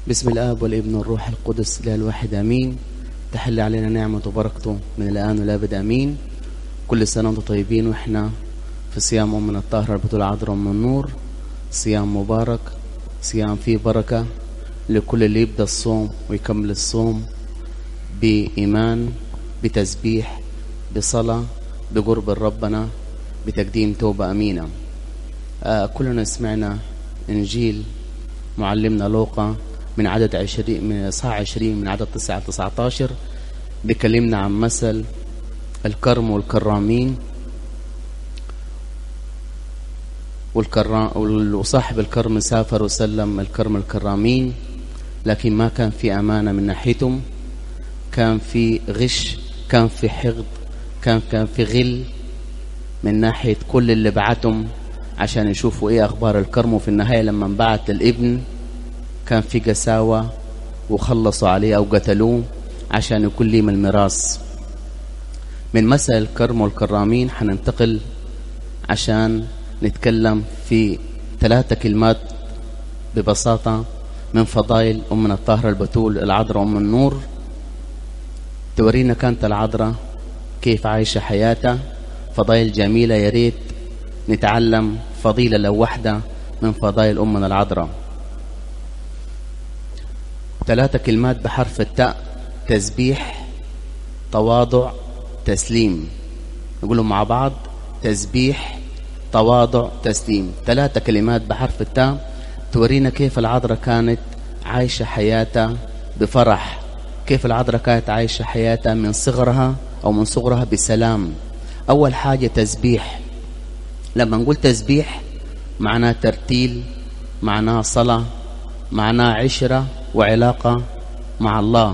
بسم الآب والابن والروح القدس لا الواحد أمين تحل علينا نعمة وبركته من الآن والأبد أمين كل سنة وانتم طيبين وإحنا في صيام أمنا الطاهرة البطولة عذراء أم النور صيام مبارك صيام فيه بركة لكل اللي يبدأ الصوم ويكمل الصوم بإيمان بتسبيح بصلاة بقرب ربنا بتقديم توبة أمينة آه كلنا سمعنا إنجيل معلمنا لوقا من عدد عشرين من إصحاح عشرين من عدد تسعة تسعة عشر بيكلمنا عن مثل الكرم والكرامين والكرام وصاحب الكرم سافر وسلم الكرم الكرامين لكن ما كان في أمانة من ناحيتهم كان في غش كان في حقد كان كان في غل من ناحية كل اللي بعتهم عشان يشوفوا ايه اخبار الكرم وفي النهاية لما انبعت الابن كان في قساوة وخلصوا عليه او قتلوه عشان يكون لي من الميراث من مثل الكرم والكرامين حننتقل عشان نتكلم في ثلاثة كلمات ببساطة من فضائل أمنا الطاهرة البتول العذراء أم النور تورينا كانت العذراء كيف عايشة حياتها فضائل جميلة يا ريت نتعلم فضيلة لو واحدة من فضائل أمنا العذراء ثلاثة كلمات بحرف التاء تسبيح تواضع تسليم نقولهم مع بعض تسبيح تواضع تسليم ثلاثة كلمات بحرف التاء تورينا كيف العذراء كانت عايشة حياتها بفرح كيف العذراء كانت عايشة حياتها من صغرها أو من صغرها بسلام أول حاجة تسبيح لما نقول تسبيح معناه ترتيل معناه صلاة معناه عشرة وعلاقة مع الله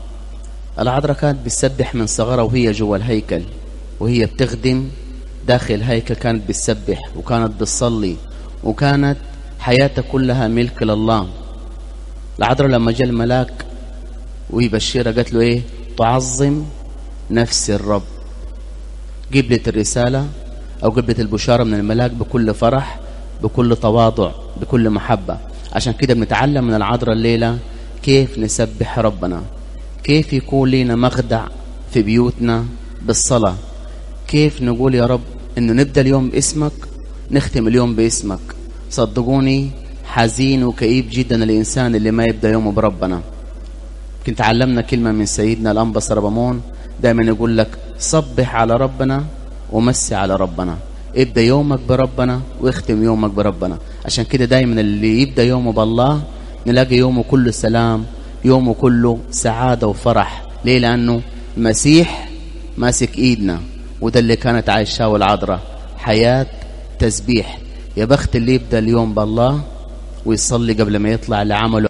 العذراء كانت بتسبح من صغرها وهي جوا الهيكل وهي بتخدم داخل الهيكل كانت بتسبح وكانت بتصلي وكانت حياتها كلها ملك لله العذراء لما جاء الملاك ويبشرها قالت له ايه تعظم نفس الرب قبلت الرسالة أو قبلت البشارة من الملاك بكل فرح بكل تواضع بكل محبة عشان كده بنتعلم من العذراء الليلة كيف نسبح ربنا كيف يكون لنا مخدع في بيوتنا بالصلاة كيف نقول يا رب انه نبدأ اليوم باسمك نختم اليوم باسمك صدقوني حزين وكئيب جدا الإنسان اللي ما يبدأ يومه بربنا كنت تعلمنا كلمة من سيدنا الأنبا ربمون دايما يقول لك صبح على ربنا ومسي على ربنا ابدأ يومك بربنا واختم يومك بربنا عشان كده دايما اللي يبدأ يومه بالله نلاقي يومه كله سلام يومه كله سعادة وفرح ليه لأنه مسيح ماسك إيدنا وده اللي كانت عايشاه العذراء حياة تسبيح يا بخت اللي يبدأ اليوم بالله ويصلي قبل ما يطلع لعمله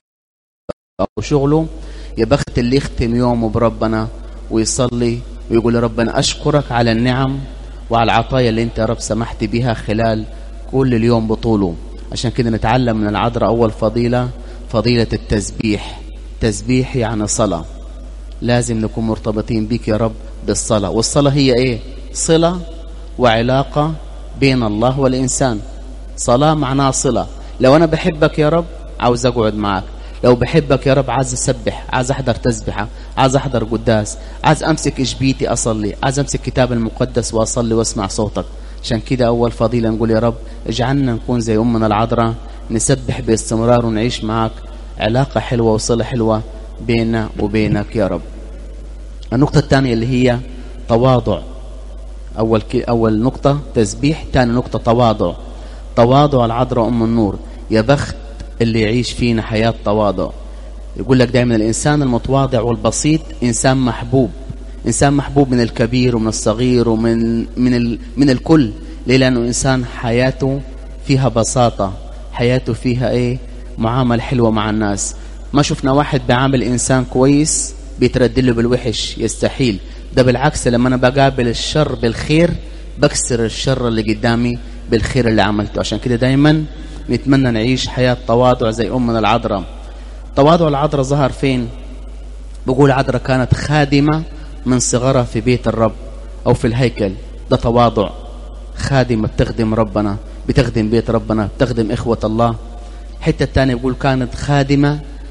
أو شغله يا بخت اللي يختم يومه بربنا ويصلي ويقول يا ربنا أشكرك على النعم وعلى العطايا اللي انت يا رب سمحت بها خلال كل اليوم بطوله عشان كده نتعلم من العذراء أول فضيلة فضيلة التسبيح تسبيح يعني صلاة لازم نكون مرتبطين بك يا رب بالصلاة والصلاة هي ايه صلة وعلاقة بين الله والإنسان صلاة معناها صلة لو أنا بحبك يا رب عاوز أقعد معك لو بحبك يا رب عايز أسبح عايز أحضر تسبحة عايز أحضر قداس عايز أمسك إشبيتي أصلي عايز أمسك كتاب المقدس وأصلي وأسمع صوتك عشان كده أول فضيلة نقول يا رب اجعلنا نكون زي أمنا العذراء نسبح باستمرار ونعيش معك علاقة حلوة وصلة حلوة بيننا وبينك يا رب النقطة الثانية اللي هي تواضع أول كي أول نقطة تسبيح ثاني نقطة تواضع تواضع العذراء أم النور يا بخت اللي يعيش فينا حياة تواضع يقول لك دائما الإنسان المتواضع والبسيط إنسان محبوب إنسان محبوب من الكبير ومن الصغير ومن من ال من الكل ليه لأنه إنسان حياته فيها بساطة حياته فيها إيه معاملة حلوة مع الناس ما شفنا واحد بيعامل إنسان كويس بيتردد له بالوحش يستحيل ده بالعكس لما أنا بقابل الشر بالخير بكسر الشر اللي قدامي بالخير اللي عملته عشان كده دايما نتمنى نعيش حياة تواضع زي أمنا العذراء تواضع العذراء ظهر فين بقول العذراء كانت خادمة من صغرها في بيت الرب أو في الهيكل ده تواضع خادمة بتخدم ربنا بتخدم بيت ربنا بتخدم إخوة الله الحتة الثانية بيقول كانت خادمة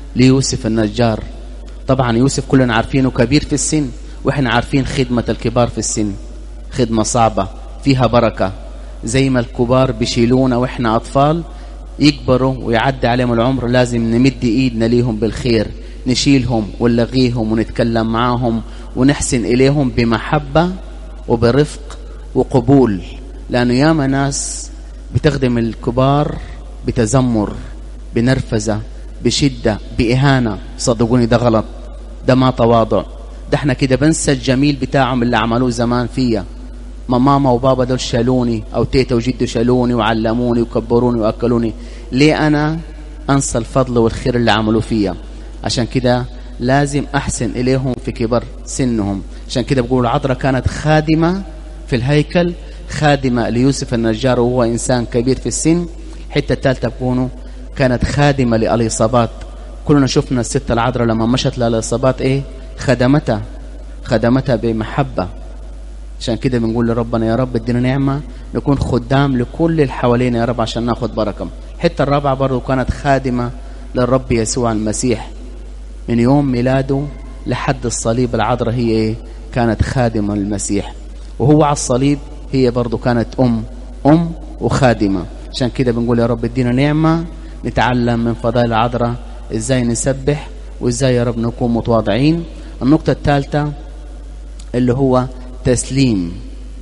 ليوسف النجار طبعا يوسف كلنا عارفينه كبير في السن واحنا عارفين خدمة الكبار في السن خدمة صعبة فيها بركة زي ما الكبار بيشيلونا واحنا أطفال يكبروا ويعدي عليهم العمر لازم نمد ايدنا ليهم بالخير نشيلهم ونلغيهم ونتكلم معاهم ونحسن إليهم بمحبة وبرفق وقبول لأنه ياما ناس بتخدم الكبار بتذمر بنرفزة بشدة بإهانة صدقوني ده غلط ده ما تواضع ده احنا كده بنسى الجميل بتاعهم اللي عملوه زمان فيا ما ماما وبابا دول شالوني او تيتا وجدو شالوني وعلموني وكبروني واكلوني ليه انا انسى الفضل والخير اللي عملوه فيا عشان كده لازم احسن اليهم في كبر سنهم عشان كده بقول العذراء كانت خادمه في الهيكل خادمه ليوسف النجار وهو انسان كبير في السن الحته الثالثه بكونه كانت خادمه لاليصابات كلنا شفنا الست العذراء لما مشت لاليصابات ايه خدمتها خدمتها بمحبه عشان كده بنقول لربنا يا رب ادينا نعمة نكون خدام لكل اللي حوالينا يا رب عشان ناخد بركة الحتة الرابعة برضو كانت خادمة للرب يسوع المسيح من يوم ميلاده لحد الصليب العذراء هي ايه كانت خادمة للمسيح وهو على الصليب هي برضو كانت أم أم وخادمة عشان كده بنقول يا رب ادينا نعمة نتعلم من فضائل العذراء ازاي نسبح وازاي يا رب نكون متواضعين النقطة الثالثة اللي هو تسليم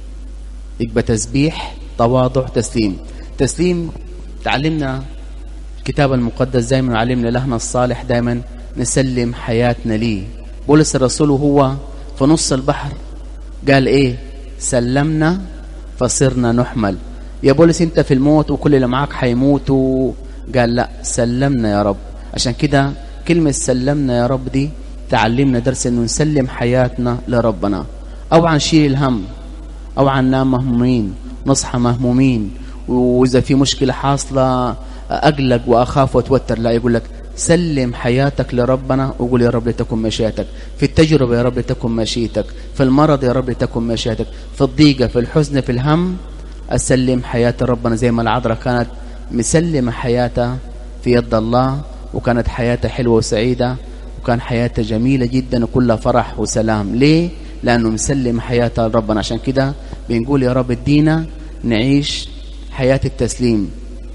يبقى تسبيح تواضع تسليم تسليم تعلمنا الكتاب المقدس دايما علمنا لهنا الصالح دايما نسلم حياتنا ليه بولس الرسول وهو في نص البحر قال ايه سلمنا فصرنا نحمل يا بولس انت في الموت وكل اللي معاك هيموتوا قال لا سلمنا يا رب عشان كده كلمة سلمنا يا رب دي تعلمنا درس انه نسلم حياتنا لربنا او عن شيل الهم او عن نام مهمومين نصحى مهمومين واذا في مشكله حاصله اقلق واخاف واتوتر لا يقول لك سلم حياتك لربنا وقول يا رب لتكن مشيئتك في التجربه يا رب لتكن مشيئتك في المرض يا رب لتكن مشيئتك في الضيقه في الحزن في الهم اسلم حياه ربنا زي ما العذراء كانت مسلمه حياتها في يد الله وكانت حياتها حلوه وسعيده وكان حياتها جميله جدا وكلها فرح وسلام ليه لأنه مسلم حياته لربنا عشان كده بنقول يا رب ادينا نعيش حياة التسليم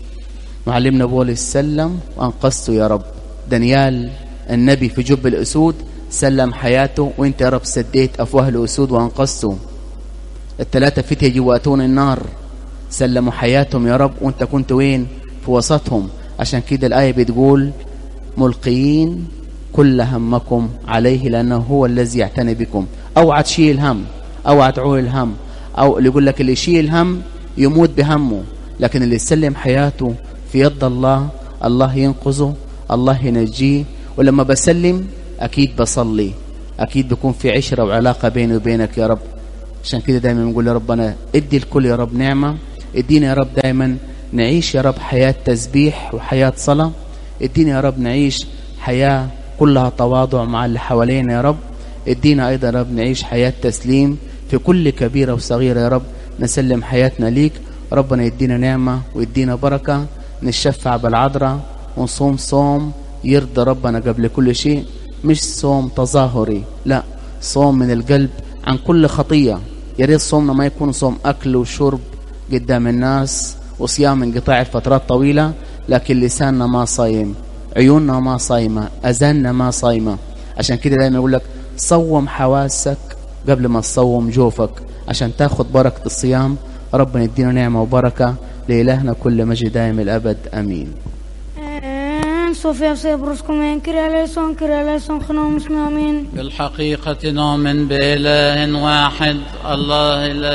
معلمنا بولس سلم وأنقذته يا رب دانيال النبي في جب الأسود سلم حياته وانت يا رب سديت أفواه الأسود وأنقذته الثلاثة فتية جواتون النار سلموا حياتهم يا رب وانت كنت وين في وسطهم عشان كده الآية بتقول ملقيين كل همكم عليه لأنه هو الذي يعتني بكم اوعى تشيل هم اوعى تعول الهم او اللي يقول لك اللي يشيل هم يموت بهمه لكن اللي يسلم حياته في يد الله الله ينقذه الله ينجيه ولما بسلم اكيد بصلي اكيد بيكون في عشره وعلاقه بيني وبينك يا رب عشان كده دايما بنقول يا ربنا ادي الكل يا رب نعمه ادينا يا رب دايما نعيش يا رب حياه تسبيح وحياه صلاه ادينا يا رب نعيش حياه كلها تواضع مع اللي حوالينا يا رب ادينا ايضا يا رب نعيش حياة تسليم في كل كبيرة وصغيرة يا رب نسلم حياتنا ليك ربنا يدينا نعمة ويدينا بركة نشفع بالعذراء ونصوم صوم يرضى ربنا قبل كل شيء مش صوم تظاهري لا صوم من القلب عن كل خطية يا ريت صومنا ما يكون صوم أكل وشرب قدام الناس وصيام انقطاع الفترات طويلة لكن لساننا ما صايم عيوننا ما صايمة أذاننا ما صايمة عشان كده دايما يقول لك صوم حواسك قبل ما تصوم جوفك عشان تاخد بركة الصيام ربنا يدينا نعمة وبركة لإلهنا كل مجد دائم الأبد أمين صوفيا سيبرسكم ان كريا ليسون كريا ليسون خنوم اسمي امين بالحقيقة نؤمن بإله واحد الله